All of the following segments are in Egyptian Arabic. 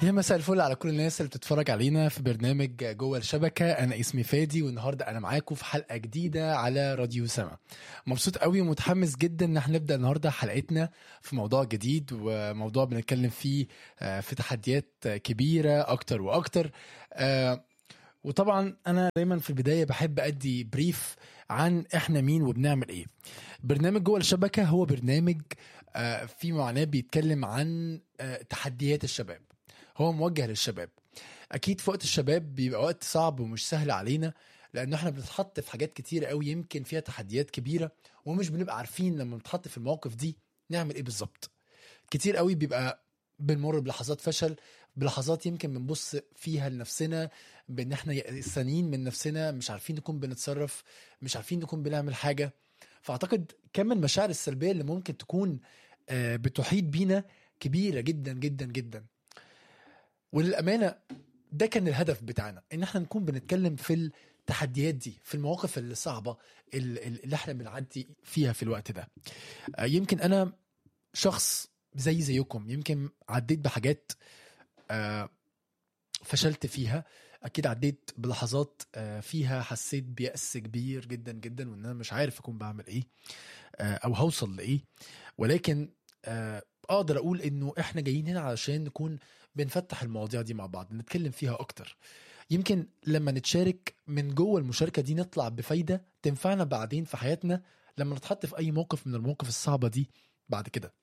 يا مساء الفل على كل الناس اللي بتتفرج علينا في برنامج جوه الشبكة أنا اسمي فادي والنهاردة أنا معاكم في حلقة جديدة على راديو سما مبسوط قوي ومتحمس جدا إن احنا نبدأ النهاردة حلقتنا في موضوع جديد وموضوع بنتكلم فيه آه، في تحديات كبيرة أكتر وأكتر آه، وطبعا أنا دايما في البداية بحب أدي بريف عن إحنا مين وبنعمل إيه برنامج جوه الشبكة هو برنامج آه، في معناه بيتكلم عن آه، تحديات الشباب هو موجه للشباب اكيد في وقت الشباب بيبقى وقت صعب ومش سهل علينا لان احنا بنتحط في حاجات كتيره قوي يمكن فيها تحديات كبيره ومش بنبقى عارفين لما بنتحط في المواقف دي نعمل ايه بالظبط كتير قوي بيبقى بنمر بلحظات فشل بلحظات يمكن بنبص فيها لنفسنا بان احنا يأسانين من نفسنا مش عارفين نكون بنتصرف مش عارفين نكون بنعمل حاجه فاعتقد كم المشاعر السلبيه اللي ممكن تكون آه، بتحيط بينا كبيره جدا جدا جدا وللامانه ده كان الهدف بتاعنا ان احنا نكون بنتكلم في التحديات دي في المواقف الصعبه ال- ال- اللي احنا بنعدي فيها في الوقت ده آه، يمكن انا شخص زي زيكم يمكن عديت بحاجات آه، فشلت فيها اكيد عديت بلحظات آه، فيها حسيت بيأس كبير جدا جدا وان انا مش عارف اكون بعمل ايه آه، او هوصل لايه ولكن آه، اقدر اقول انه احنا جايين هنا علشان نكون بنفتح المواضيع دي مع بعض نتكلم فيها اكتر يمكن لما نتشارك من جوه المشاركه دي نطلع بفايده تنفعنا بعدين في حياتنا لما نتحط في اي موقف من المواقف الصعبه دي بعد كده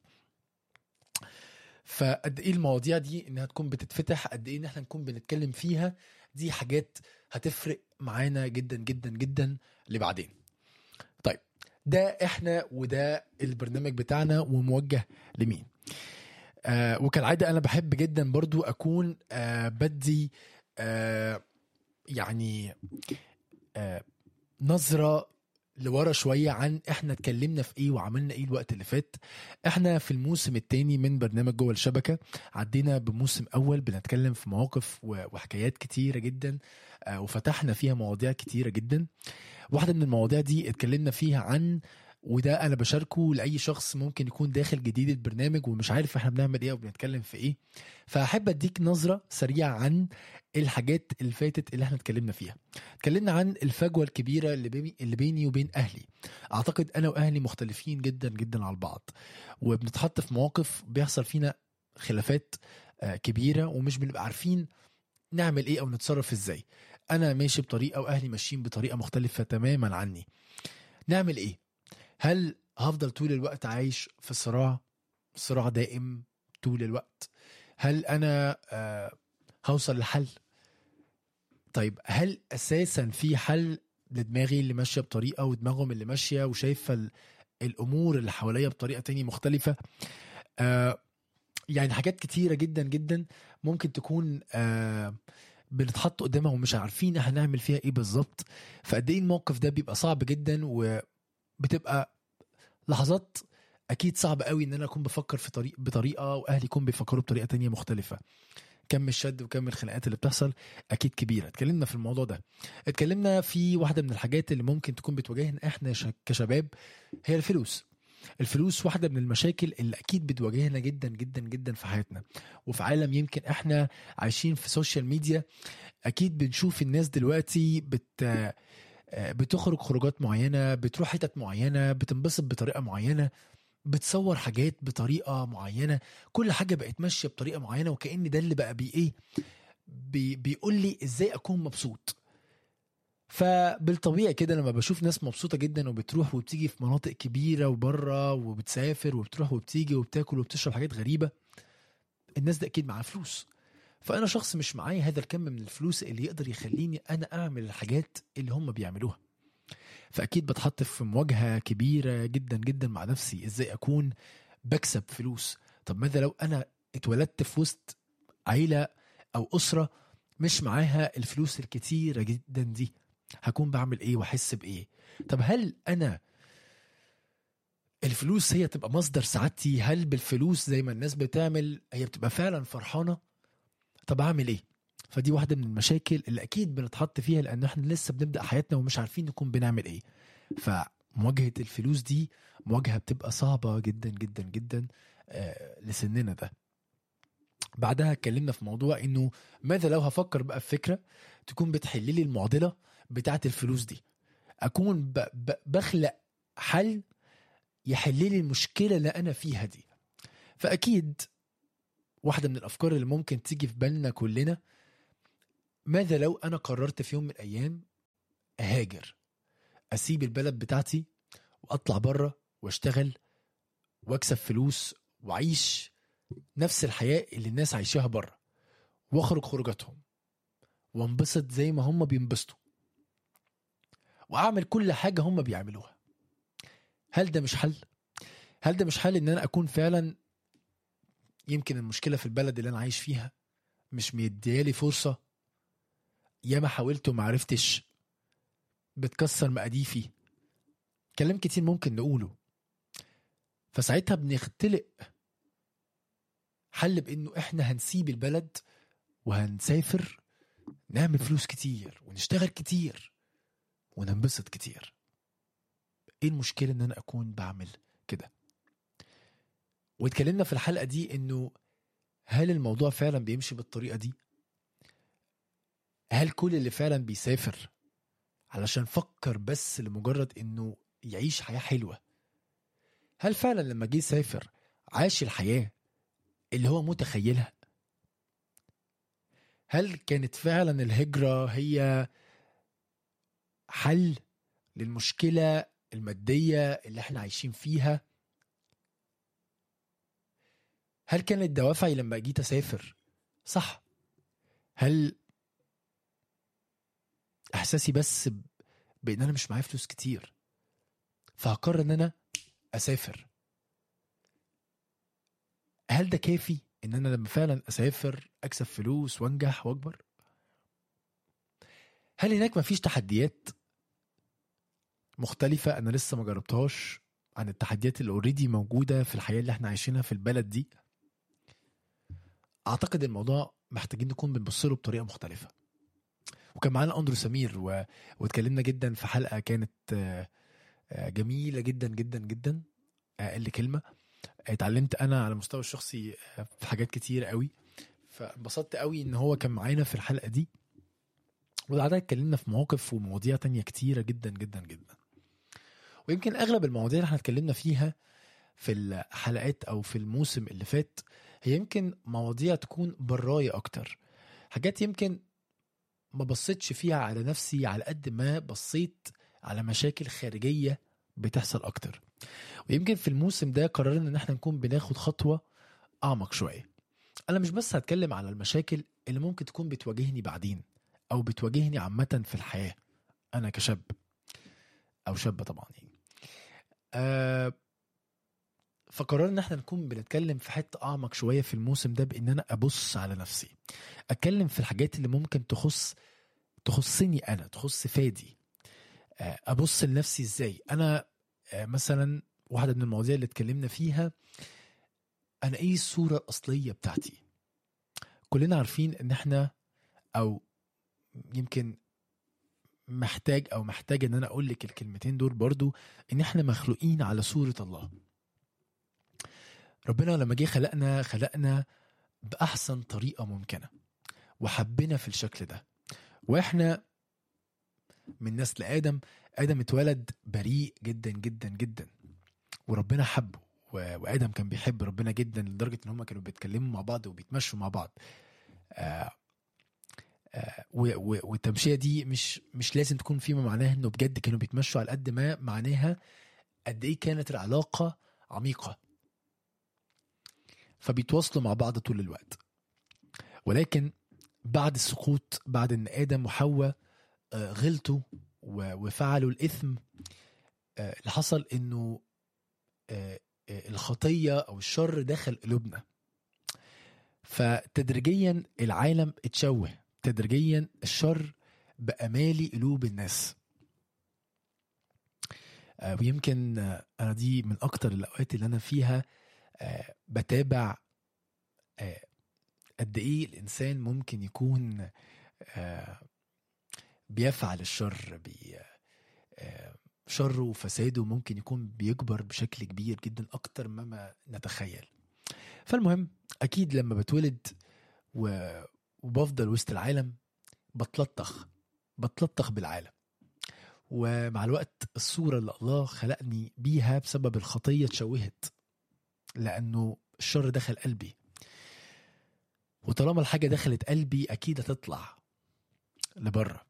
فقد ايه المواضيع دي انها تكون بتتفتح قد ايه ان احنا نكون بنتكلم فيها دي حاجات هتفرق معانا جدا جدا جدا لبعدين طيب ده احنا وده البرنامج بتاعنا وموجه لمين آه وكالعاده انا بحب جدا برضو اكون آه بدي آه يعني آه نظره لورا شويه عن احنا اتكلمنا في ايه وعملنا ايه الوقت اللي فات احنا في الموسم الثاني من برنامج جوه الشبكه عدينا بموسم اول بنتكلم في مواقف و- وحكايات كتيره جدا آه وفتحنا فيها مواضيع كتيره جدا واحده من المواضيع دي اتكلمنا فيها عن وده انا بشاركه لاي شخص ممكن يكون داخل جديد البرنامج ومش عارف احنا بنعمل ايه وبنتكلم في ايه فاحب اديك نظره سريعه عن الحاجات اللي فاتت اللي احنا اتكلمنا فيها اتكلمنا عن الفجوه الكبيره اللي بيني اللي بيني وبين اهلي اعتقد انا واهلي مختلفين جدا جدا على بعض وبنتحط في مواقف بيحصل فينا خلافات آه، كبيره ومش بنبقى عارفين نعمل ايه او نتصرف ازاي انا ماشي بطريقه واهلي ماشيين بطريقه مختلفه تماما عني نعمل ايه هل هفضل طول الوقت عايش في صراع صراع دائم طول الوقت هل انا آه هوصل لحل طيب هل اساسا في حل لدماغي اللي ماشيه بطريقه ودماغهم اللي ماشيه وشايفه ال- الامور اللي حواليا بطريقه تانية مختلفه آه يعني حاجات كتيره جدا جدا ممكن تكون آه بنتحط قدامها ومش عارفين هنعمل فيها ايه بالظبط فقد ايه الموقف ده بيبقى صعب جدا وبتبقى لحظات اكيد صعب قوي ان انا اكون بفكر في طريق بطريقه واهلي يكون بيفكروا بطريقه تانية مختلفه كم الشد وكم الخناقات اللي بتحصل اكيد كبيره اتكلمنا في الموضوع ده اتكلمنا في واحده من الحاجات اللي ممكن تكون بتواجهنا احنا ش- كشباب هي الفلوس الفلوس واحدة من المشاكل اللي أكيد بتواجهنا جدا جدا جدا في حياتنا وفي عالم يمكن احنا عايشين في سوشيال ميديا أكيد بنشوف الناس دلوقتي بت آه، بتخرج خروجات معينة بتروح حتت معينة بتنبسط بطريقة معينة بتصور حاجات بطريقة معينة كل حاجة بقت ماشية بطريقة معينة وكأن ده اللي بقى بي ايه بي بيقول لي ازاي اكون مبسوط فبالطبيعي كده لما بشوف ناس مبسوطة جدا وبتروح وبتيجي في مناطق كبيرة وبره وبتسافر وبتروح وبتيجي وبتاكل وبتشرب حاجات غريبة الناس دي أكيد معاها فلوس فأنا شخص مش معايا هذا الكم من الفلوس اللي يقدر يخليني أنا أعمل الحاجات اللي هم بيعملوها فأكيد بتحط في مواجهة كبيرة جدا جدا مع نفسي إزاي أكون بكسب فلوس طب ماذا لو أنا اتولدت في وسط عيلة أو أسرة مش معاها الفلوس الكتيرة جدا دي هكون بعمل ايه واحس بايه طب هل انا الفلوس هي تبقى مصدر سعادتي هل بالفلوس زي ما الناس بتعمل هي بتبقى فعلا فرحانه طب اعمل ايه فدي واحده من المشاكل اللي اكيد بنتحط فيها لان احنا لسه بنبدا حياتنا ومش عارفين نكون بنعمل ايه فمواجهه الفلوس دي مواجهه بتبقى صعبه جدا جدا جدا آه لسننا ده بعدها اتكلمنا في موضوع انه ماذا لو هفكر بقى في فكره تكون بتحل لي المعضله بتاعه الفلوس دي اكون ب... ب... بخلق حل يحل لي المشكله اللي انا فيها دي فاكيد واحده من الافكار اللي ممكن تيجي في بالنا كلنا ماذا لو انا قررت في يوم من الايام اهاجر اسيب البلد بتاعتي واطلع بره واشتغل واكسب فلوس واعيش نفس الحياه اللي الناس عايشاها بره واخرج خروجاتهم وانبسط زي ما هم بينبسطوا واعمل كل حاجه هم بيعملوها هل ده مش حل هل ده مش حل ان انا اكون فعلا يمكن المشكله في البلد اللي انا عايش فيها مش مديالي فرصه ياما حاولت وما عرفتش بتكسر مقاديفي كلام كتير ممكن نقوله فساعتها بنختلق حل بانه احنا هنسيب البلد وهنسافر نعمل فلوس كتير ونشتغل كتير وننبسط كتير ايه المشكله ان انا اكون بعمل كده واتكلمنا في الحلقه دي انه هل الموضوع فعلا بيمشي بالطريقه دي هل كل اللي فعلا بيسافر علشان فكر بس لمجرد انه يعيش حياه حلوه هل فعلا لما جه يسافر عاش الحياه اللي هو متخيلها هل كانت فعلا الهجره هي حل للمشكله الماديه اللي احنا عايشين فيها هل كانت دوافعي لما جيت اسافر صح هل احساسي بس ب- بان انا مش معايا فلوس كتير فهقرر ان انا اسافر هل ده كافي ان انا لما فعلا اسافر اكسب فلوس وانجح واكبر هل هناك مفيش تحديات مختلفة أنا لسه ما جربتهاش عن التحديات اللي اوريدي موجودة في الحياة اللي احنا عايشينها في البلد دي أعتقد الموضوع محتاجين نكون بنبص له بطريقة مختلفة وكان معانا أندرو سمير و... واتكلمنا جدا في حلقة كانت آه، آه، جميلة جدا جدا جدا آه، قال لي كلمة اتعلمت أنا على المستوى الشخصي آه، في حاجات كتير قوي فانبسطت قوي إن هو كان معانا في الحلقة دي وبعدها اتكلمنا في مواقف ومواضيع تانية كتيرة جدا جدا جدا ويمكن اغلب المواضيع اللي احنا اتكلمنا فيها في الحلقات او في الموسم اللي فات هي يمكن مواضيع تكون براية اكتر حاجات يمكن ما بصيتش فيها على نفسي على قد ما بصيت على مشاكل خارجية بتحصل اكتر ويمكن في الموسم ده قررنا ان احنا نكون بناخد خطوة اعمق شوية انا مش بس هتكلم على المشاكل اللي ممكن تكون بتواجهني بعدين او بتواجهني عامة في الحياة انا كشاب او شابة طبعا يعني آه فقررنا ان احنا نكون بنتكلم في حته اعمق شويه في الموسم ده بان انا ابص على نفسي اتكلم في الحاجات اللي ممكن تخص تخصني انا تخص فادي آه ابص لنفسي ازاي انا آه مثلا واحده من المواضيع اللي اتكلمنا فيها انا ايه الصوره الاصليه بتاعتي كلنا عارفين ان احنا او يمكن محتاج او محتاج ان انا اقول لك الكلمتين دول برضو ان احنا مخلوقين على صورة الله ربنا لما جه خلقنا خلقنا بأحسن طريقة ممكنة وحبنا في الشكل ده واحنا من نسل آدم آدم اتولد بريء جدا جدا جدا وربنا حبه و- وآدم كان بيحب ربنا جدا لدرجة ان هما كانوا بيتكلموا مع بعض وبيتمشوا مع بعض آه آه، و- و- والتمشيه دي مش مش لازم تكون فيما معناها انه بجد كانوا بيتمشوا على قد ما معناها قد ايه كانت العلاقه عميقه فبيتواصلوا مع بعض طول الوقت ولكن بعد السقوط بعد ان ادم وحواء آه، غلطوا و- وفعلوا الاثم آه، اللي حصل انه آه، آه، الخطيه او الشر دخل قلوبنا فتدريجيا العالم اتشوه تدريجيا الشر بقى مالي قلوب الناس آه، ويمكن آه، انا دي من اكتر الاوقات اللي انا فيها آه، بتابع آه، قد ايه الانسان ممكن يكون آه، بيفعل الشر بي آه، شره وفساده ممكن يكون بيكبر بشكل كبير جدا اكتر مما نتخيل فالمهم اكيد لما بتولد و... وبفضل وسط العالم بتلطخ بتلطخ بالعالم ومع الوقت الصورة اللي الله خلقني بيها بسبب الخطية اتشوهت لأنه الشر دخل قلبي وطالما الحاجة دخلت قلبي أكيد هتطلع لبره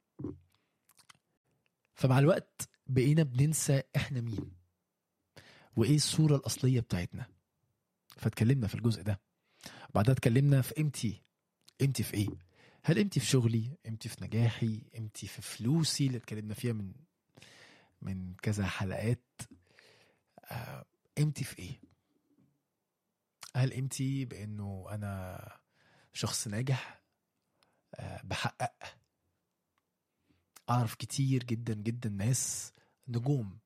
فمع الوقت بقينا بننسى احنا مين وايه الصورة الأصلية بتاعتنا فاتكلمنا في الجزء ده بعدها اتكلمنا في قيمتي قيمتي في ايه هل قيمتي في شغلي قيمتي في نجاحي قيمتي في فلوسي اللي اتكلمنا فيها من من كذا حلقات آه، قيمتي في ايه هل قيمتي بانه انا شخص ناجح آه، بحقق اعرف كتير جدا جدا ناس نجوم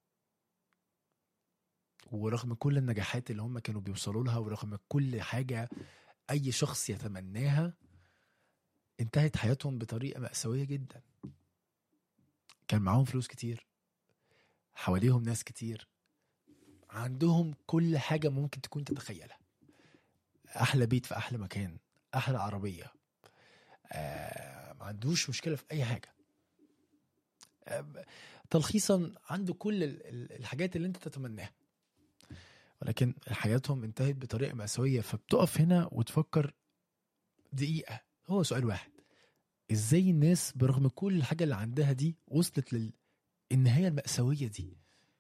ورغم كل النجاحات اللي هم كانوا بيوصلوا لها ورغم كل حاجة أي شخص يتمناها انتهت حياتهم بطريقة مأساوية جدا كان معاهم فلوس كتير حواليهم ناس كتير عندهم كل حاجة ممكن تكون تتخيلها أحلى بيت في أحلى مكان أحلى عربية آه ما عندوش مشكلة في أي حاجة آه تلخيصا عنده كل ال- ال- الحاجات اللي انت تتمناها ولكن حياتهم انتهت بطريقة مأساوية فبتقف هنا وتفكر دقيقة هو سؤال واحد ازاي الناس برغم كل الحاجة اللي عندها دي وصلت للنهاية المأساوية دي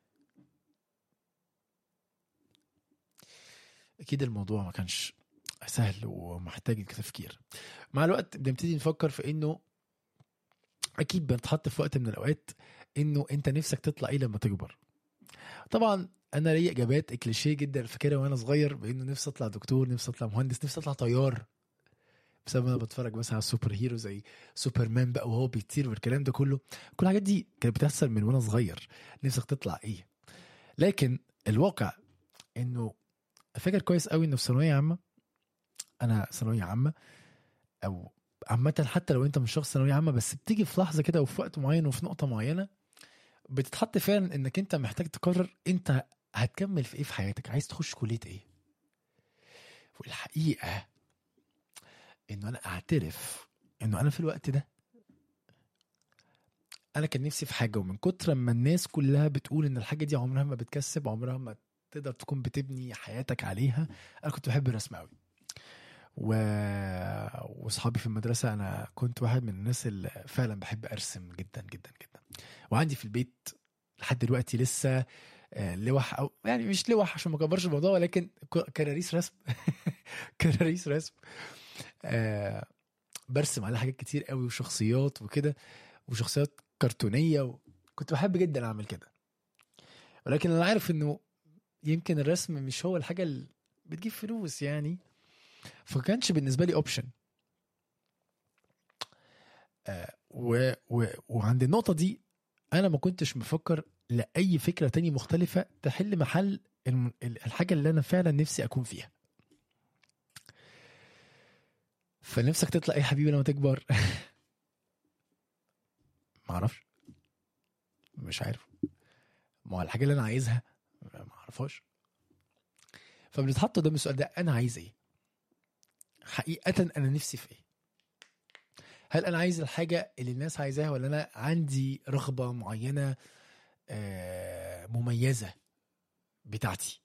اكيد الموضوع ما كانش سهل ومحتاج تفكير مع الوقت بنبتدي نفكر في انه اكيد بنتحط في وقت من الاوقات انه انت نفسك تطلع ايه لما تكبر طبعا انا ليا اجابات كليشيه جدا فاكرها وانا صغير بانه نفسي اطلع دكتور نفسي اطلع مهندس نفسي اطلع طيار بسبب انا بتفرج مثلا على السوبر هيرو زي سوبرمان بقى وهو بيطير والكلام ده كله كل الحاجات دي كانت بتحصل من وانا صغير نفسك تطلع ايه لكن الواقع انه فاكر كويس قوي انه في ثانويه عامه انا ثانويه عامه او عامه حتى لو انت مش شخص ثانويه عامه بس بتيجي في لحظه كده وفي وقت معين وفي نقطه معينه بتتحط فعلا انك انت محتاج تقرر انت هتكمل في ايه في حياتك عايز تخش كليه ايه والحقيقه انه انا اعترف انه انا في الوقت ده انا كان نفسي في حاجه ومن كتر ما الناس كلها بتقول ان الحاجه دي عمرها ما بتكسب عمرها ما تقدر تكون بتبني حياتك عليها انا كنت بحب الرسم قوي و... واصحابي في المدرسه انا كنت واحد من الناس اللي فعلا بحب ارسم جدا جدا جدا وعندي في البيت لحد دلوقتي لسه آه، لوح او يعني مش لوح عشان ما اكبرش الموضوع ولكن ك- كراريس رسم كراريس رسم آه برسم على حاجات كتير قوي وشخصيات وكده وشخصيات كرتونيه وكنت بحب جدا اعمل كده ولكن انا عارف انه يمكن الرسم مش هو الحاجه اللي بتجيب فلوس يعني فكانش بالنسبه لي اوبشن آه و و وعند النقطه دي انا ما كنتش مفكر لاي فكره تانية مختلفه تحل محل الم- ال- الحاجه اللي انا فعلا نفسي اكون فيها فنفسك تطلع ايه يا حبيبي لما تكبر معرفش مش عارف ما هو الحاجه اللي انا عايزها ما اعرفهاش فبنتحط قدام السؤال ده انا عايز ايه حقيقه انا نفسي في ايه هل انا عايز الحاجه اللي الناس عايزاها ولا انا عندي رغبه معينه آه، مميزه بتاعتي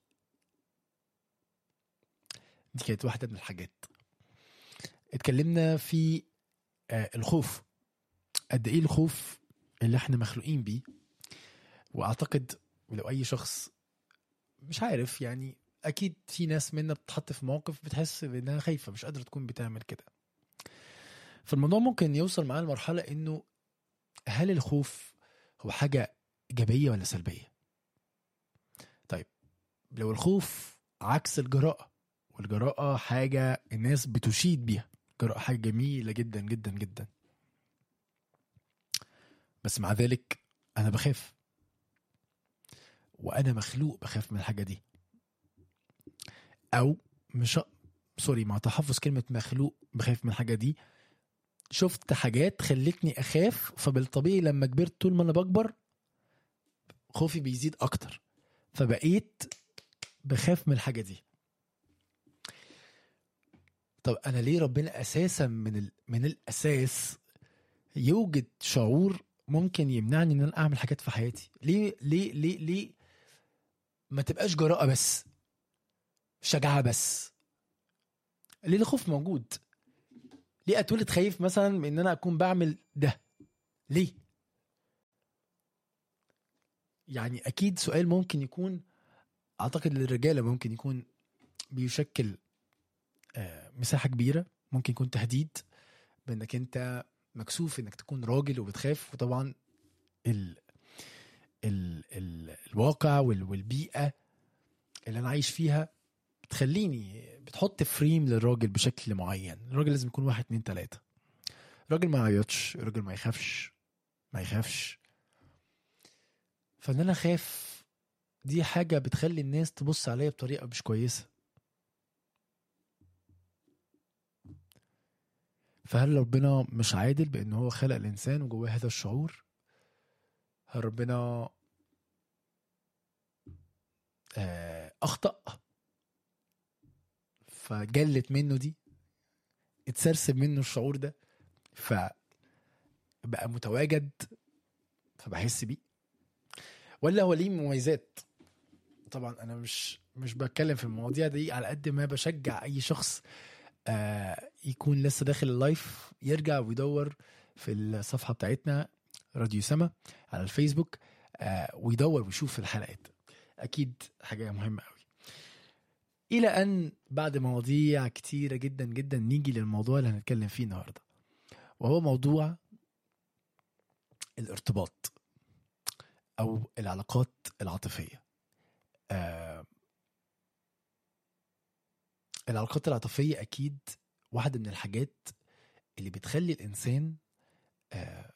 دي كانت واحده من الحاجات اتكلمنا في آه، الخوف قد ايه الخوف اللي احنا مخلوقين بيه واعتقد لو اي شخص مش عارف يعني اكيد في ناس منا بتتحط في موقف بتحس بانها خايفه مش قادره تكون بتعمل كده فالموضوع ممكن يوصل معاه لمرحله انه هل الخوف هو حاجه ايجابيه ولا سلبيه طيب لو الخوف عكس الجراءه والجراءه حاجه الناس بتشيد بيها الجراءه حاجه جميله جدا جدا جدا بس مع ذلك انا بخاف وانا مخلوق بخاف من الحاجه دي او مش سوري مع تحفظ كلمه مخلوق بخاف من الحاجه دي شفت حاجات خلتني اخاف فبالطبيعي لما كبرت طول ما انا بكبر خوفي بيزيد اكتر فبقيت بخاف من الحاجه دي طب انا ليه ربنا اساسا من ال... من الاساس يوجد شعور ممكن يمنعني ان انا اعمل حاجات في حياتي ليه ليه ليه ليه ما تبقاش جراءة بس شجاعة بس ليه الخوف موجود ليه اتولد خايف مثلا من ان انا اكون بعمل ده ليه يعني اكيد سؤال ممكن يكون اعتقد للرجاله ممكن يكون بيشكل آه، مساحه كبيره ممكن يكون تهديد بانك انت مكسوف انك تكون راجل وبتخاف وطبعا ال ال ال الواقع وال والبيئه اللي انا عايش فيها بتخليني بتحط فريم للراجل بشكل معين الراجل لازم يكون واحد اتنين تلاته الراجل ما يعيطش الراجل ما يخافش ما يخافش فان انا خاف دي حاجه بتخلي الناس تبص عليا بطريقه مش كويسه فهل ربنا مش عادل بان هو خلق الانسان وجواه هذا الشعور هل ربنا آه، اخطا فجلت منه دي اتسرسب منه الشعور ده فبقى متواجد فبحس بيه ولا هو ليه مميزات طبعا انا مش مش بتكلم في المواضيع دي على قد ما بشجع اي شخص آه يكون لسه داخل اللايف يرجع ويدور في الصفحه بتاعتنا راديو سما على الفيسبوك آه ويدور ويشوف الحلقات اكيد حاجه مهمه قوي الى ان بعد مواضيع كتيره جدا جدا نيجي للموضوع اللي هنتكلم فيه النهارده وهو موضوع الارتباط او العلاقات العاطفيه آه العلاقات العاطفيه اكيد واحده من الحاجات اللي بتخلي الانسان آه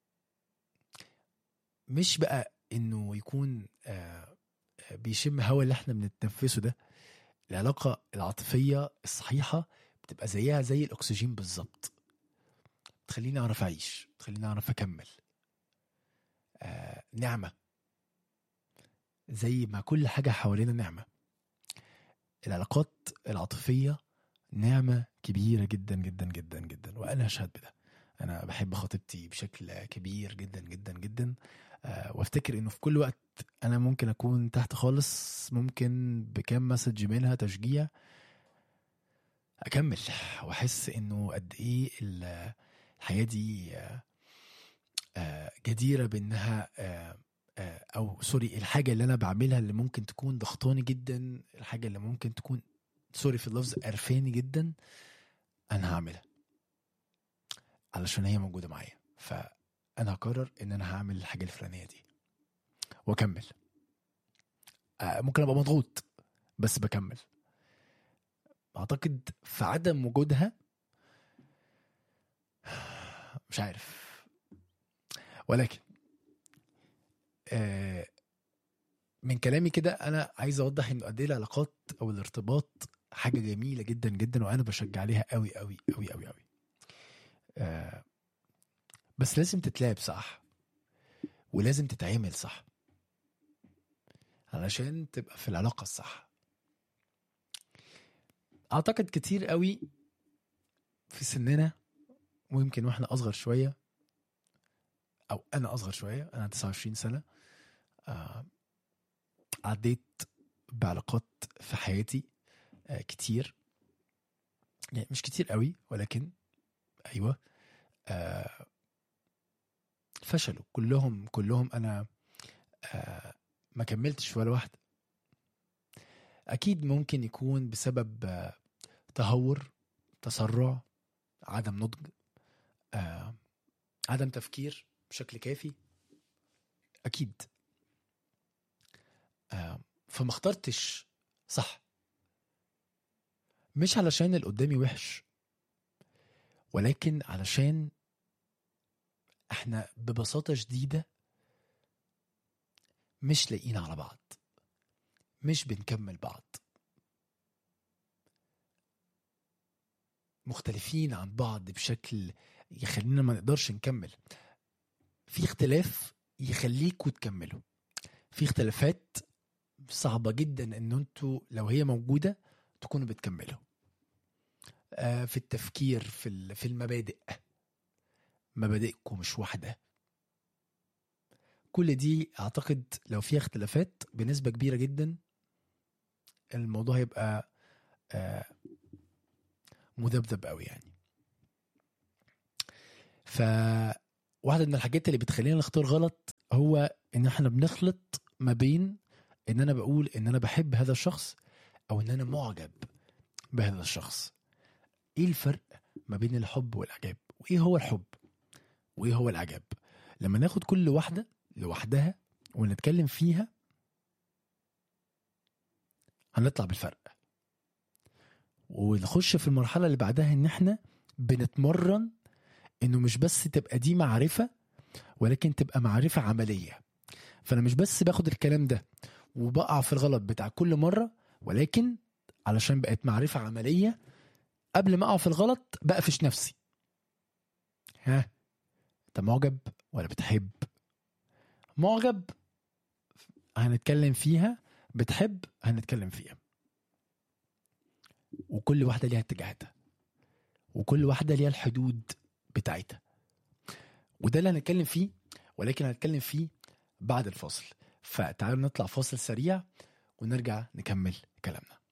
مش بقى انه يكون آه بيشم هوا اللي احنا بنتنفسه ده العلاقه العاطفيه الصحيحه بتبقى زيها زي الاكسجين بالظبط تخليني اعرف اعيش تخليني اعرف اكمل آه نعمه زي ما كل حاجه حوالينا نعمه العلاقات العاطفيه نعمه كبيره جدا جدا جدا جدا وانا اشهد بده انا بحب خطيبتي بشكل كبير جدا جدا جدا آه وافتكر انه في كل وقت انا ممكن اكون تحت خالص ممكن بكام مسج منها تشجيع اكمل واحس انه قد ايه الحياه دي آه آه جديره بانها او سوري الحاجه اللي انا بعملها اللي ممكن تكون ضغطاني جدا الحاجه اللي ممكن تكون سوري في اللفظ قرفاني جدا انا هعملها علشان هي موجوده معايا فانا هقرر ان انا هعمل الحاجه الفلانيه دي واكمل ممكن ابقى مضغوط بس بكمل اعتقد في عدم وجودها مش عارف ولكن من كلامي كده انا عايز اوضح ان قد ايه العلاقات او الارتباط حاجه جميله جدا جدا وانا بشجع عليها قوي قوي قوي قوي قوي بس لازم تتلعب صح ولازم تتعامل صح علشان تبقى في العلاقه الصح اعتقد كتير قوي في سننا ويمكن واحنا اصغر شويه او انا اصغر شويه انا 29 سنه آه عديت بعلاقات في حياتي آه كتير يعني مش كتير قوي ولكن ايوه آه فشلوا كلهم كلهم انا آه ما كملتش ولا واحده اكيد ممكن يكون بسبب آه تهور تسرع عدم نضج آه عدم تفكير بشكل كافي اكيد آه فما اخترتش صح مش علشان اللي قدامي وحش ولكن علشان احنا ببساطة شديدة مش لاقيين على بعض مش بنكمل بعض مختلفين عن بعض بشكل يخلينا ما نقدرش نكمل في اختلاف يخليكوا تكملوا في اختلافات صعبة جدا ان انتوا لو هي موجودة تكونوا بتكملوا آه، في التفكير في ال- في المبادئ مبادئكم مش واحده كل دي اعتقد لو فيها اختلافات بنسبه كبيره جدا الموضوع هيبقى آه، مذبذب قوي يعني ف واحدة من الحاجات اللي بتخلينا نختار غلط هو ان احنا بنخلط ما بين ان انا بقول ان انا بحب هذا الشخص او ان انا معجب بهذا الشخص ايه الفرق ما بين الحب والاعجاب وايه هو الحب وايه هو الاعجاب لما ناخد كل واحدة لوحدها ونتكلم فيها هنطلع بالفرق ونخش في المرحلة اللي بعدها ان احنا بنتمرن انه مش بس تبقى دي معرفة ولكن تبقى معرفة عملية فانا مش بس باخد الكلام ده وبقع في الغلط بتاع كل مرة ولكن علشان بقت معرفة عملية قبل ما اقع في الغلط بقفش نفسي ها انت معجب ولا بتحب معجب هنتكلم فيها بتحب هنتكلم فيها وكل واحدة ليها اتجاهاتها وكل واحدة ليها الحدود بتاعتها وده اللي هنتكلم فيه ولكن هنتكلم فيه بعد الفاصل فتعالوا نطلع فاصل سريع ونرجع نكمل كلامنا